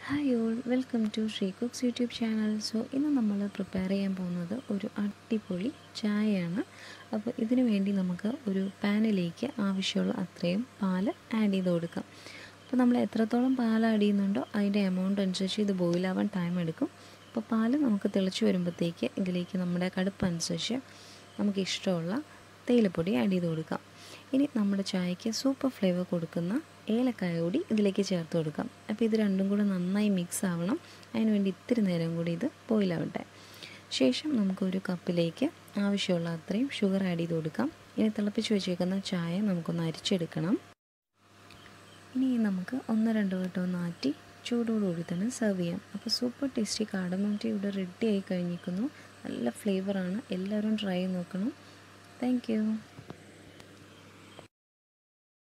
hi all welcome to Sree cooks YouTube channel so ഇന്ന് നമ്മൾ prepare ചെയ്യാൻ പോകുന്നത് ഒരു അടിപൊളി ചായയാണ് അപ്പോൾ ഇതിനു വേണ്ടി നമുക്ക് ഒരു പാനിലേക്ക് ആവശ്യമുള്ള അത്രയും പാല് ആഡ് ചെയ്ത് കൊടുക്കാം അപ്പോൾ നമ്മൾ എത്രത്തോളം പാൽ ആഡ് ചെയ്യുന്നുണ്ടോ അതിൻ്റെ എമൗണ്ട് അനുസരിച്ച് ഇത് ബോയിലാവാൻ ടൈം എടുക്കും അപ്പോൾ പാല് നമുക്ക് തിളച്ച് വരുമ്പോഴത്തേക്ക് ഇതിലേക്ക് നമ്മുടെ കടുപ്പ് അനുസരിച്ച് നമുക്ക് ഇഷ്ടമുള്ള തേയിലപ്പൊടി ആഡ് ചെയ്ത് കൊടുക്കാം ഇനി നമ്മുടെ ചായക്ക് സൂപ്പർ ഫ്ലേവർ കൊടുക്കുന്ന ഏലക്കായ കൂടി ഇതിലേക്ക് ചേർത്ത് കൊടുക്കാം അപ്പോൾ ഇത് രണ്ടും കൂടെ നന്നായി മിക്സ് ആവണം അതിന് വേണ്ടി ഇത്തിരി നേരം കൂടി ഇത് ബോയിലാവട്ടെ ശേഷം നമുക്കൊരു കപ്പിലേക്ക് ആവശ്യമുള്ള അത്രയും ഷുഗർ ആഡ് ചെയ്ത് കൊടുക്കാം ഇനി തിളപ്പിച്ച് വെച്ചേക്കുന്ന ചായ നമുക്കൊന്ന് അരിച്ചെടുക്കണം ഇനി നമുക്ക് ഒന്ന് രണ്ട് വട്ടം ഒന്ന് ആറ്റി ചൂടോടുകൂടി തന്നെ സെർവ് ചെയ്യാം അപ്പോൾ സൂപ്പർ ടേസ്റ്റി കാടമം ടീ ഇവിടെ റെഡി ആയി കഴിഞ്ഞിരിക്കുന്നു നല്ല ഫ്ലേവറാണ് എല്ലാവരും ട്രൈ ചെയ്ത് നോക്കണം താങ്ക്